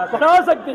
பராசக்தி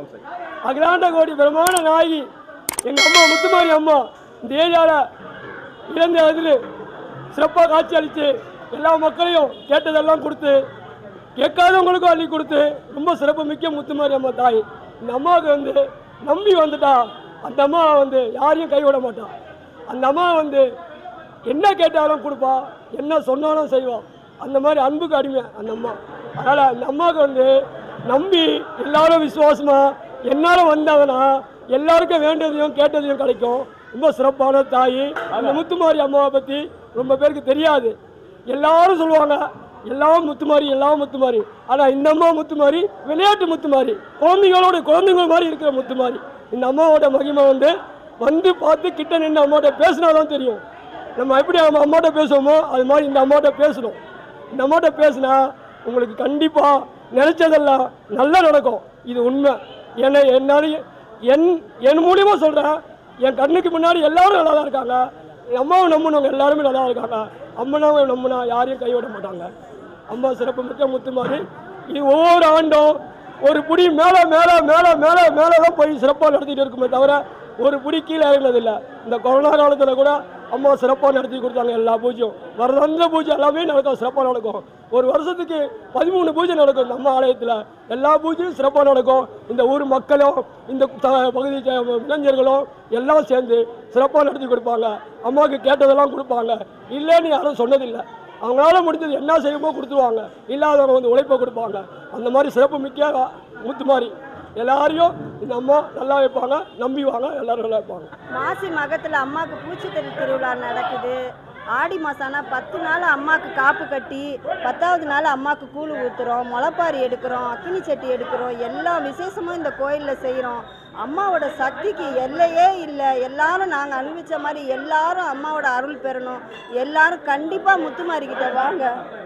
அகிலாண்ட கோடி பிரமாண நாயகி எங்கள் அம்மா முத்துமாரி அம்மா இந்த ஏரியாவில் இழந்த இதில் சிறப்பாக காட்சி அளித்து எல்லா மக்களையும் கேட்டதெல்லாம் கொடுத்து கேட்காதவங்களுக்கும் அள்ளி கொடுத்து ரொம்ப சிறப்பு மிக்க முத்துமாரி அம்மா தாய் இந்த அம்மாவுக்கு வந்து நம்பி வந்துட்டா அந்த அம்மா வந்து யாரையும் கைவிட மாட்டா அந்த அம்மா வந்து என்ன கேட்டாலும் கொடுப்பா என்ன சொன்னாலும் செய்வா அந்த மாதிரி அன்புக்கு அடிமை அந்த அம்மா அதனால் அந்த அம்மாவுக்கு வந்து நம்பி எல்லாரும் விசுவாசமா என்னால் வந்தாங்கன்னா எல்லாருக்கும் வேண்டியதையும் கேட்டதையும் கிடைக்கும் ரொம்ப சிறப்பான தாய் அந்த முத்துமாரி அம்மாவை பற்றி ரொம்ப பேருக்கு தெரியாது எல்லாரும் சொல்லுவாங்க எல்லாம் முத்துமாரி எல்லாம் முத்துமாரி ஆனால் இந்த அம்மா முத்துமாரி விளையாட்டு முத்துமாரி குழந்தைங்களோட குழந்தைங்க மாதிரி இருக்கிற முத்துமாரி இந்த அம்மாவோட மகிமை வந்து வந்து பார்த்து கிட்ட நின்று அம்மாட்ட பேசினா தான் தெரியும் நம்ம எப்படி நம்ம அம்மாட்ட பேசுவோமோ அது மாதிரி இந்த அம்மாட்ட பேசணும் இந்த அம்மாட்ட பேசினா உங்களுக்கு கண்டிப்பாக நினச்சதெல்லாம் நல்லா நடக்கும் இது உண்மை ஏன்னா என்னாலையும் என் என் மூலியமாக சொல்கிறேன் என் கண்ணுக்கு முன்னாடி எல்லாரும் நல்லா தான் இருக்காங்க என் அம்மாவை நம்பினவங்க எல்லாருமே நல்லா இருக்காங்க அம்மனாவை நம்பினா யாரையும் கைவிட மாட்டாங்க அம்மா சிறப்பு மிக்க முத்துமாரி இது ஒவ்வொரு ஆண்டும் ஒரு புடி மேலே மேலே மேலே மேலே மேலே தான் போய் சிறப்பாக நடத்திட்டு இருக்குமே தவிர ஒரு புடி கீழே இறங்கினதில்லை இந்த கொரோனா காலத்தில் கூட அம்மா சிறப்பாக நடத்தி கொடுத்தாங்க எல்லா பூஜையும் வரந்த பூஜை எல்லாமே நடக்கும் சிறப்பாக நடக்கும் ஒரு வருஷத்துக்கு பதிமூணு பூஜை நடக்கும் நம்ம ஆலயத்தில் எல்லா பூஜையும் சிறப்பாக நடக்கும் இந்த ஊர் மக்களும் இந்த த- பகுதி ச- இளைஞர்களும் எல்லாம் சேர்ந்து சிறப்பாக நடத்தி கொடுப்பாங்க அம்மாவுக்கு கேட்டதெல்லாம் கொடுப்பாங்க இல்லைன்னு யாரும் சொன்னதில்லை அவங்களால முடிஞ்சது என்ன செய்யுமோ கொடுத்துருவாங்க இல்லாதவங்க வந்து உழைப்பை கொடுப்பாங்க அந்த மாதிரி சிறப்பு மிக்க முத்து மாதிரி எல்லாரையும் இந்த அம்மா நல்லா வைப்பாங்க நம்பிவாங்க எல்லாரும் நல்லா வைப்பாங்க மாசி மகத்தில் அம்மாவுக்கு பூச்சித்தறி திருவிழா நடக்குது ஆடி மாதம் ஆனால் பத்து நாள் அம்மாவுக்கு காப்பு கட்டி பத்தாவது நாள் அம்மாவுக்கு கூழ் ஊற்றுறோம் முளைப்பாரி எடுக்கிறோம் அக்கினி சட்டி எடுக்கிறோம் எல்லா விசேஷமும் இந்த கோயிலில் செய்கிறோம் அம்மாவோட சக்திக்கு எல்லையே இல்லை எல்லாரும் நாங்கள் அனுபவிச்ச மாதிரி எல்லாரும் அம்மாவோட அருள் பெறணும் எல்லாரும் கண்டிப்பாக முத்துமாரிக்கிட்ட வாங்க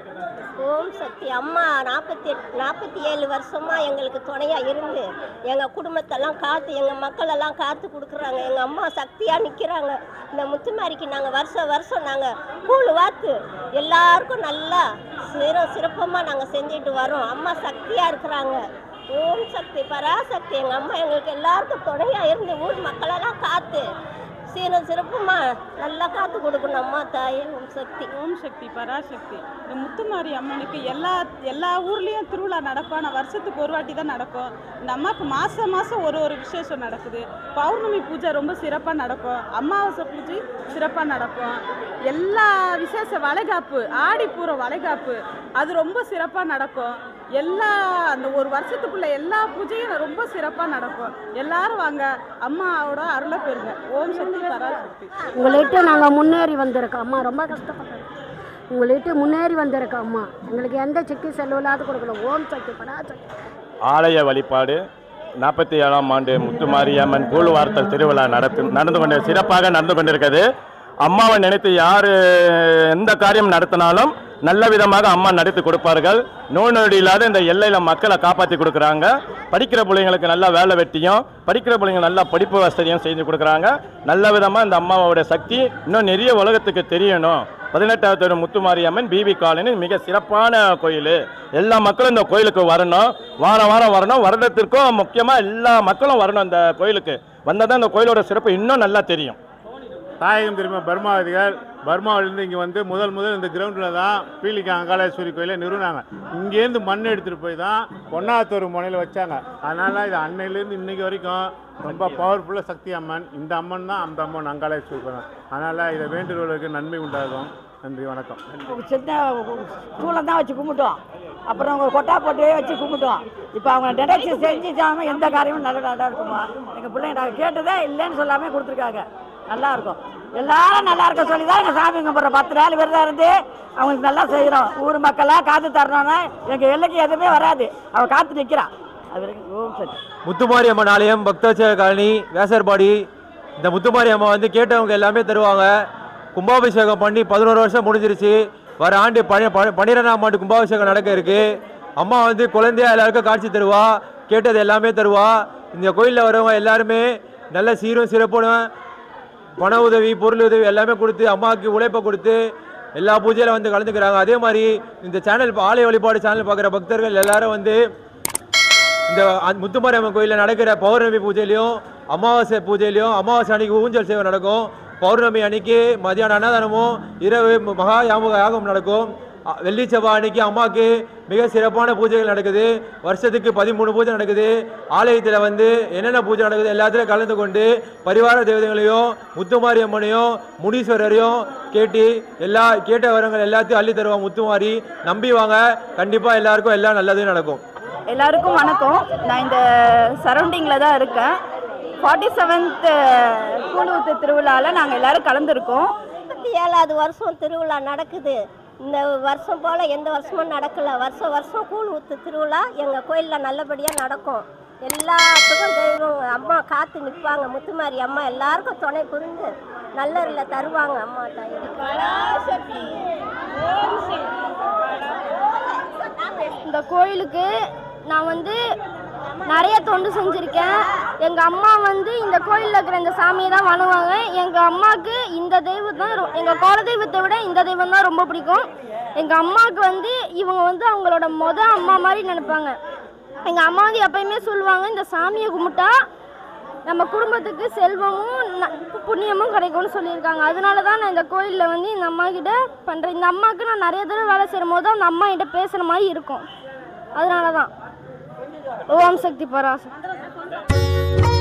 ஓம் சக்தி அம்மா நாற்பத்தி எட் நாற்பத்தி ஏழு வருஷமாக எங்களுக்கு துணையாக இருந்து எங்கள் குடும்பத்தெல்லாம் காத்து எங்கள் மக்களெல்லாம் காத்து கொடுக்குறாங்க எங்கள் அம்மா சக்தியாக நிற்கிறாங்க இந்த முத்துமாரிக்கு நாங்கள் வருஷம் வருஷம் நாங்கள் கூழ் வாத்து எல்லாருக்கும் நல்லா சிற சிறப்பமாக நாங்கள் செஞ்சுட்டு வரோம் அம்மா சக்தியாக இருக்கிறாங்க ஓம் சக்தி பராசக்தி எங்கள் அம்மா எங்களுக்கு எல்லாருக்கும் துணையாக இருந்து ஊர் மக்களெல்லாம் காத்து சீரம் சிறப்புமா நல்லா காத்து கொடுக்கணும் அம்மா தாயே ஓம் சக்தி ஓம் சக்தி பராசக்தி இந்த முத்துமாரி அம்மனுக்கு எல்லா எல்லா ஊர்லேயும் திருவிழா நடக்கும் ஆனால் வருஷத்துக்கு ஒரு வாட்டி தான் நடக்கும் இந்த அம்மாவுக்கு மாதம் மாதம் ஒரு ஒரு விசேஷம் நடக்குது பௌர்ணமி பூஜை ரொம்ப சிறப்பாக நடக்கும் அமாவாசை பூஜை சிறப்பாக நடக்கும் எல்லா விசேஷ வளைகாப்பு ஆடிப்பூர வளைகாப்பு அது ரொம்ப சிறப்பாக நடக்கும் எல்லா அந்த ஒரு வருஷத்துக்குள்ள எல்லா பூஜையும் ரொம்ப சிறப்பாக நடக்கும் எல்லாரும் வாங்க அம்மாவோட அருளை பெறுங்க ஓம் சக்தி பராசக்தி உங்களை விட்டு நாங்கள் முன்னேறி வந்திருக்கோம் அம்மா ரொம்ப கஷ்டப்பட்டோம் உங்களை விட்டு முன்னேறி வந்திருக்கோம் அம்மா எங்களுக்கு எந்த சிக்கி செலவில்லாத கொடுக்கல ஓம் சக்தி பராசக்தி ஆலய வழிபாடு நாற்பத்தி ஏழாம் ஆண்டு முத்துமாரியம்மன் கூழ் வார்த்தல் திருவிழா நடத்து நடந்து கொண்டு சிறப்பாக நடந்து கொண்டிருக்கிறது அம்மாவை நினைத்து யார் எந்த காரியம் நடத்தினாலும் நல்ல விதமாக அம்மா நடத்தி கொடுப்பார்கள் நோய் நொடி இல்லாத இந்த எல்லையில் மக்களை காப்பாற்றி கொடுக்குறாங்க படிக்கிற பிள்ளைங்களுக்கு நல்ல வேலை வெட்டியும் படிக்கிற பிள்ளைங்க நல்லா படிப்பு வசதியும் செஞ்சு கொடுக்குறாங்க நல்ல விதமாக இந்த அம்மாவோட சக்தி இன்னும் நிறைய உலகத்துக்கு தெரியணும் பதினெட்டாவது தெரு முத்துமாரியம்மன் பிபி காலனி மிக சிறப்பான கோயில் எல்லா மக்களும் இந்த கோயிலுக்கு வரணும் வாரம் வாரம் வரணும் வருடத்திற்கும் முக்கியமாக எல்லா மக்களும் வரணும் இந்த கோயிலுக்கு வந்தால் தான் இந்த கோயிலோட சிறப்பு இன்னும் நல்லா தெரியும் தாயகம் திரும்ப பர்மாவதிகள் பர்மாவிலேருந்து இங்கே வந்து முதல் முதல் இந்த கிரவுண்டில் தான் பீலிக்கா அங்காளேஸ்வரி கோயிலை நிறுவினாங்க இங்கேருந்து மண் எடுத்துகிட்டு போய் தான் பொன்னாத்தூர் முனையில் வச்சாங்க அதனால் இது அன்னையிலேருந்து இன்னைக்கு வரைக்கும் ரொம்ப பவர்ஃபுல்லாக சக்தி அம்மன் இந்த அம்மன் தான் அந்த அம்மன் அங்காளேஸ்வரி கோயில் அதனால் இதை வேண்டுதலுக்கு நன்மை உண்டாகும் நன்றி வணக்கம் சின்ன சூளம் தான் வச்சு கும்பிட்டோம் அப்புறம் அவங்க கொட்டா போட்டு வச்சு கும்பிட்டோம் இப்போ அவங்க நினைச்சு செஞ்சுட்டாம எந்த காரியமும் நல்ல நல்லா இருக்குமா எங்கள் பிள்ளைங்க நாங்கள் கேட்டதே இல்லைன்னு சொல்லாமல் கொடுத்துருக்காங்க நல்லா இருக்கும் எல்லாரும் நல்லா இருக்க சொல்லி தான் எங்கள் சாமி கும்பிட்ற பத்து நாள் விரதம் இருந்து அவங்களுக்கு நல்லா செய்கிறோம் ஊர் மக்களாக காத்து தரணும்னா எங்கள் எல்லைக்கு எதுவுமே வராது அவன் காத்து நிற்கிறான் அது வரைக்கும் ஓம் சரி முத்துமாரி அம்மன் ஆலயம் பக்தவச்ச காலனி வேசர்பாடி இந்த முத்துமாரி அம்மா வந்து கேட்டவங்க எல்லாமே தருவாங்க கும்பாபிஷேகம் பண்ணி பதினோரு வருஷம் முடிஞ்சிருச்சு வர ஆண்டு பனி பனி- பன்னிரெண்டாம் ஆண்டு கும்பாபிஷேகம் நடக்க இருக்கு அம்மா வந்து குழந்தையா எல்லாருக்கும் காட்சி தருவா கேட்டது எல்லாமே தருவா இந்த கோயிலில் வரவங்க எல்லாருமே நல்ல சீரும் சிறப்புடன் பண உதவி பொருள் உதவி எல்லாமே கொடுத்து அம்மாவுக்கு உழைப்பை கொடுத்து எல்லா பூஜையில வந்து கலந்துக்கிறாங்க அதே மாதிரி இந்த சேனல் ஆலய வழிபாடு சேனல் பார்க்குற பக்தர்கள் எல்லாரும் வந்து இந்த அ- முத்துமாரியம்மன் கோயிலில் நடக்கிற பௌர்ணமி பூஜையிலையும் அமாவாசை பூஜையிலையும் அமாவாசை அன்னைக்கு ஊஞ்சல் சேவை நடக்கும் பௌர்ணமி அன்னைக்கு மதியானம் அன்னதானமும் இரவு ம- மகா யாம யாகம் நடக்கும் அ- வெள்ளி செவ்வாய் அன்னைக்கு அம்மாவுக்கு மிக சிறப்பான பூஜைகள் நடக்குது வருஷத்துக்கு பதிமூணு பூஜை நடக்குது ஆலயத்தில் வந்து என்னென்ன பூஜை நடக்குது எல்லாத்துலையும் கலந்து கொண்டு பரிவார தேவதைகளையும் முத்துமாரி அம்மனையும் முனீஸ்வரரையும் கேட்டு எல்லா கேட்ட வரங்கள் எல்லாத்தையும் அள்ளி தருவாங்க முத்துமாரி நம்பி வாங்க கண்டிப்பாக எல்லாருக்கும் எல்லாம் நல்லதே நடக்கும் எல்லாருக்கும் வணக்கம் நான் இந்த சரௌண்டிங்கில் தான் இருக்கேன் ஃபார்ட்டி செவன்த் கூழுத்து திருவிழாவில் நாங்கள் எல்லாரும் கலந்துருக்கோம் முப்பத்தி ஏழாவது வருஷம் திருவிழா நடக்குது இந்த வருஷம் போல் எந்த வருஷமும் நடக்கல வருஷம் வருஷம் கூழ் ஊத்து திருவிழா எங்கள் கோயிலில் நல்லபடியாக நடக்கும் எல்லாத்துக்கும் தெய்வம் அம்மா காத்து நிற்பாங்க முத்துமாரி அம்மா எல்லாருக்கும் துணை புரிந்து நல்லரில் தருவாங்க அம்மா தாய் இந்த கோயிலுக்கு நான் வந்து நிறைய தொண்டு செஞ்சுருக்கேன் எங்கள் அம்மா வந்து இந்த கோயிலில் இருக்கிற இந்த சாமியை தான் வணங்குவாங்க எங்கள் அம்மாவுக்கு இந்த தெய்வம் தான் ரொ- எங்கள் குல தெய்வத்தை விட இந்த தெய்வம் தான் ரொம்ப பிடிக்கும் எங்கள் அம்மாவுக்கு வந்து இவங்க வந்து அவங்களோட மொத அம்மா மாதிரி நினைப்பாங்க எங்கள் அம்மா வந்து எப்பயுமே சொல்லுவாங்க இந்த சாமியை கும்பிட்டா நம்ம குடும்பத்துக்கு செல்வமும் ந- புண்ணியமும் கிடைக்கும்னு சொல்லியிருக்காங்க அதனால தான் நான் இந்த கோயிலில் வந்து இந்த அம்மா கிட்ட பண்ணுறேன் இந்த அம்மாவுக்கு நான் நிறைய தடவை வேலை செய்யும் போது அந்த அம்மா கிட்ட பேசுகிற மாதிரி இருக்கும் அதனால தான் ஓம் சக்தி பராசக்தி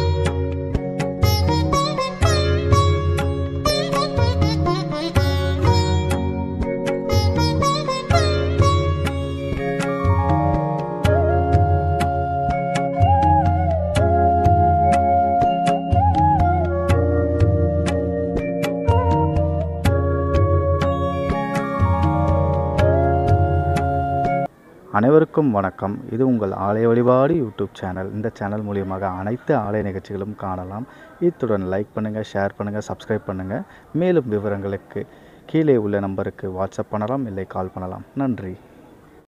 அனைவருக்கும் வணக்கம் இது உங்கள் ஆலய வழிபாடு யூடியூப் சேனல் இந்த சேனல் மூலியமாக அனைத்து ஆலய நிகழ்ச்சிகளும் காணலாம் இத்துடன் லைக் பண்ணுங்கள் ஷேர் பண்ணுங்கள் சப்ஸ்கிரைப் பண்ணுங்கள் மேலும் விவரங்களுக்கு கீழே உள்ள நம்பருக்கு வாட்ஸ்அப் பண்ணலாம் இல்லை கால் பண்ணலாம் நன்றி